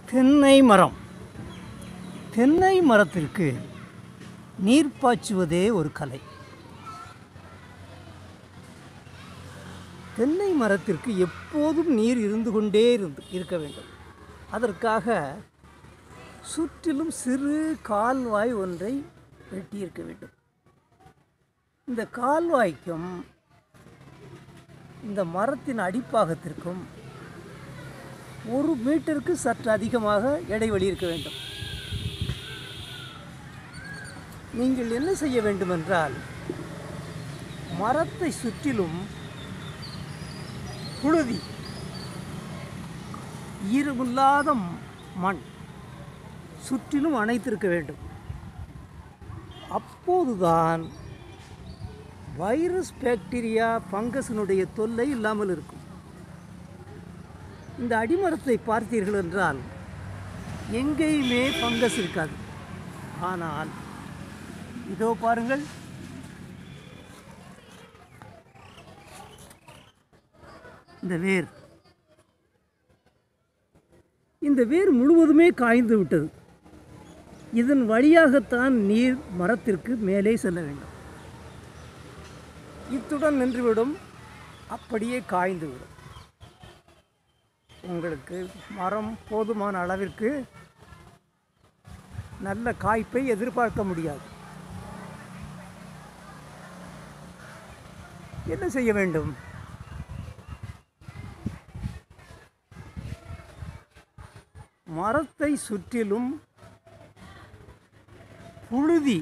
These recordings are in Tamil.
தென்னை மரம் தென்னை மரத்திற்கு நீர் பாய்ச்சுவதே ஒரு கலை தென்னை மரத்திற்கு எப்போதும் நீர் இருந்து கொண்டே இருந்து இருக்க வேண்டும் அதற்காக சுற்றிலும் சிறு கால்வாய் ஒன்றை வெட்டியிருக்க வேண்டும் இந்த கால்வாய்க்கும் இந்த மரத்தின் அடிப்பாகத்திற்கும் ஒரு மீட்டருக்கு சற்று அதிகமாக இடைவெளி இருக்க வேண்டும் நீங்கள் என்ன செய்ய வேண்டுமென்றால் மரத்தை சுற்றிலும் புழுதி ஈரமில்லாத மண் சுற்றிலும் அணைத்திருக்க வேண்டும் அப்போதுதான் வைரஸ் பாக்டீரியா ஃபங்கஸினுடைய தொல்லை இல்லாமல் இருக்கும் இந்த அடிமரத்தை பார்த்தீர்கள் என்றால் எங்கேயுமே ஃபங்கஸ் இருக்காது ஆனால் இதோ பாருங்கள் இந்த வேர் இந்த வேர் முழுவதுமே காய்ந்து விட்டது இதன் வழியாகத்தான் நீர் மரத்திற்கு மேலே செல்ல வேண்டும் இத்துடன் நின்றுவிடும் அப்படியே காய்ந்து விடும் உங்களுக்கு மரம் போதுமான அளவிற்கு நல்ல காய்ப்பை எதிர்பார்க்க முடியாது என்ன செய்ய வேண்டும் மரத்தை சுற்றிலும் புழுதி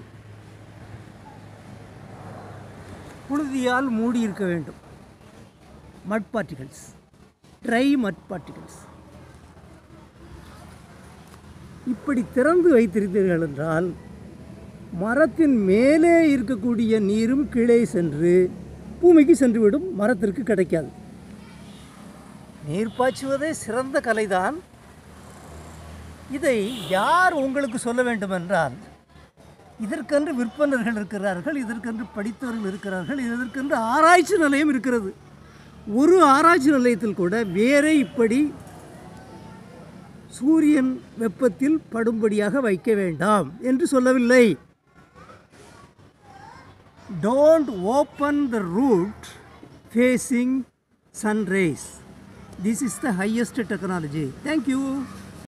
புழுதியால் மூடி இருக்க வேண்டும் மட் பார்ட்டிகல்ஸ் ட்ரை மட் பார்ட்டிகல்ஸ் இப்படி திறந்து வைத்திருந்தீர்கள் என்றால் மரத்தின் மேலே இருக்கக்கூடிய நீரும் கீழே சென்று பூமிக்கு சென்றுவிடும் மரத்திற்கு கிடைக்காது நீர் பாய்ச்சுவதே சிறந்த கலைதான் இதை யார் உங்களுக்கு சொல்ல வேண்டும் என்றால் இதற்கென்று விற்பனர்கள் இருக்கிறார்கள் இதற்கென்று படித்தவர்கள் இருக்கிறார்கள் இதற்கென்று ஆராய்ச்சி நிலையம் இருக்கிறது ஒரு ஆராய்ச்சி நிலையத்தில் கூட வேரை இப்படி சூரியன் வெப்பத்தில் படும்படியாக வைக்க வேண்டாம் என்று சொல்லவில்லை don't open the route facing sunrise this is the highest technology thank you